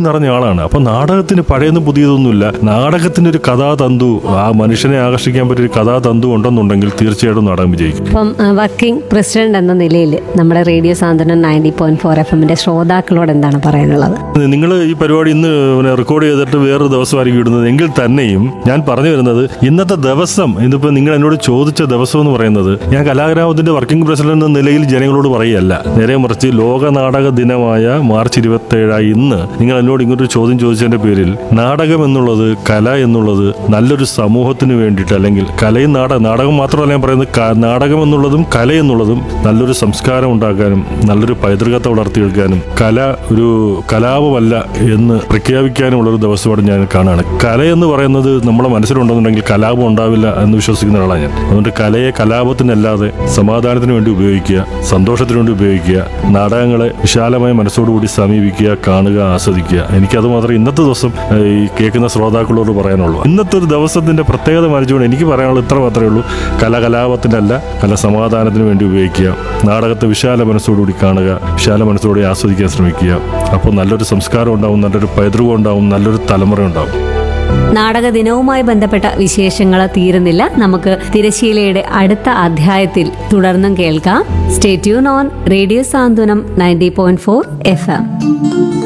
നിറഞ്ഞ ആളാണ് അപ്പൊ നാടകത്തിന് പഴയതും പുതിയതൊന്നുമില്ല നാടകത്തിന്റെ ഒരു കഥാതന്തു ആ മനുഷ്യനെ ആകർഷിക്കാൻ പറ്റിയ ഒരു കഥാതന്തു ഉണ്ടെന്നുണ്ടെങ്കിൽ തീർച്ചയായിട്ടും നാടകം വിജയിക്കും ഇപ്പം വർക്കിംഗ് പ്രസിഡന്റ് എന്ന നിലയിൽ നമ്മുടെ radio Santhwanam ninety point four F എമ്മിന്റെ ശ്രോതാക്കളോട് എന്താണ് പറയാനുള്ളത് നിങ്ങൾ ഈ പരിപാടി ഇന്ന് പിന്നെ റെക്കോർഡ് ചെയ്തിട്ട് വേറൊരു ദിവസമായിരിക്കും ഇടുന്നത് എങ്കിൽ തന്നെയും ഞാൻ പറഞ്ഞു വരുന്നത് ഇന്നത്തെ ദിവസം ഇന്നിപ്പോൾ നിങ്ങൾ എന്നോട് ചോദിച്ച ദിവസം എന്ന് പറയുന്നത് ഞാൻ കലാഗ്രാമത്തിന്റെ വർക്കിംഗ് പ്രസിഡന്റ് എന്ന നിലയിൽ ജനങ്ങളോട് പറയുകയല്ല നേരെ മറിച്ച് ലോക നാടക ദിനമായ മാർച്ച് ഇരുപത്തേഴായി ഇന്ന് നിങ്ങൾ എന്നോട് ഇങ്ങോട്ടൊരു ചോദ്യം ചോദിച്ചതിന്റെ പേരിൽ നാടകം എന്നുള്ളത് കല എന്നുള്ളത് നല്ലൊരു സമൂഹത്തിന് വേണ്ടിയിട്ട് അല്ലെങ്കിൽ കലയും നാടകം നാടകം മാത്രമല്ല ഞാൻ പറയുന്നത് ക- നാടകം എന്നുള്ളതും കല എന്നുള്ളതും നല്ലൊരു സംസ്കാരം ഉണ്ടാക്കാനും നല്ലൊരു പൈതൃകത്തെ വളർത്തിയെടുക്കാനും കല ഒരു കലാപമല്ല എന്ന് പ്രഖ്യാപിക്കാനുമുള്ള ഒരു ദിവസമാണ് ഞാൻ കാണുകയാണ് കല എന്ന് പറയുന്നത് നമ്മുടെ മനസ്സിലുണ്ടെന്നുണ്ടെങ്കിൽ കലാപം ഉണ്ടാവില്ല എന്ന് വിശ്വസിക്കുന്ന ഒരാളാണ് ഞാൻ അതുകൊണ്ട് കലയെ കലാപത്തിനല്ലാതെ സമാധാനത്തിന് വേണ്ടി ഉപയോഗിക്കുക സന്തോഷത്തിന് വേണ്ടി ഉപയോഗിക്കുക നാടകങ്ങളെ വിശാലമായ മനസ്സോടുകൂടി സമീപിക്കുക കാണുക ആസ്വദിക്കുക എനിക്കത് മാത്രമേ ഇന്നത്തെ ദിവസം ഏഹ്, ഈ കേൾക്കുന്ന ശ്രോതാക്കളോട് പറയാനുള്ളൂ ഇന്നത്തെ ഒരു ദിവസത്തിന്റെ പ്രത്യേകത മാനിച്ചുകൊണ്ട് എനിക്ക് പറയാനുള്ളത് ഇത്ര മാത്രമേ ഉള്ളൂ കല കലാപത്തിനല്ല കല സമാധാനത്തിന് വേണ്ടി ഉപയോഗിക്കുക നാടകത്തെ വിശാല മനസ്സോടുകൂടി കാണുക വിശാല മനസ്സോടെ ആസ്വദിക്കാൻ ശ്രമിക്കുക അപ്പോൾ നല്ലൊരു സംസ്കാരം ഉണ്ടാവും നല്ലൊരു പൈതൃകം ഉണ്ടാവും നല്ലൊരു തലമുറ ഉണ്ടാവും നാടക ദിനവുമായി ബന്ധപ്പെട്ട വിശേഷങ്ങൾ തീരുന്നില്ല നമുക്ക് തിരശീലയുടെ അടുത്ത അധ്യായത്തിൽ തുടർന്നും കേൾക്കാം stay tune on radio Santhwanam ninety point four F M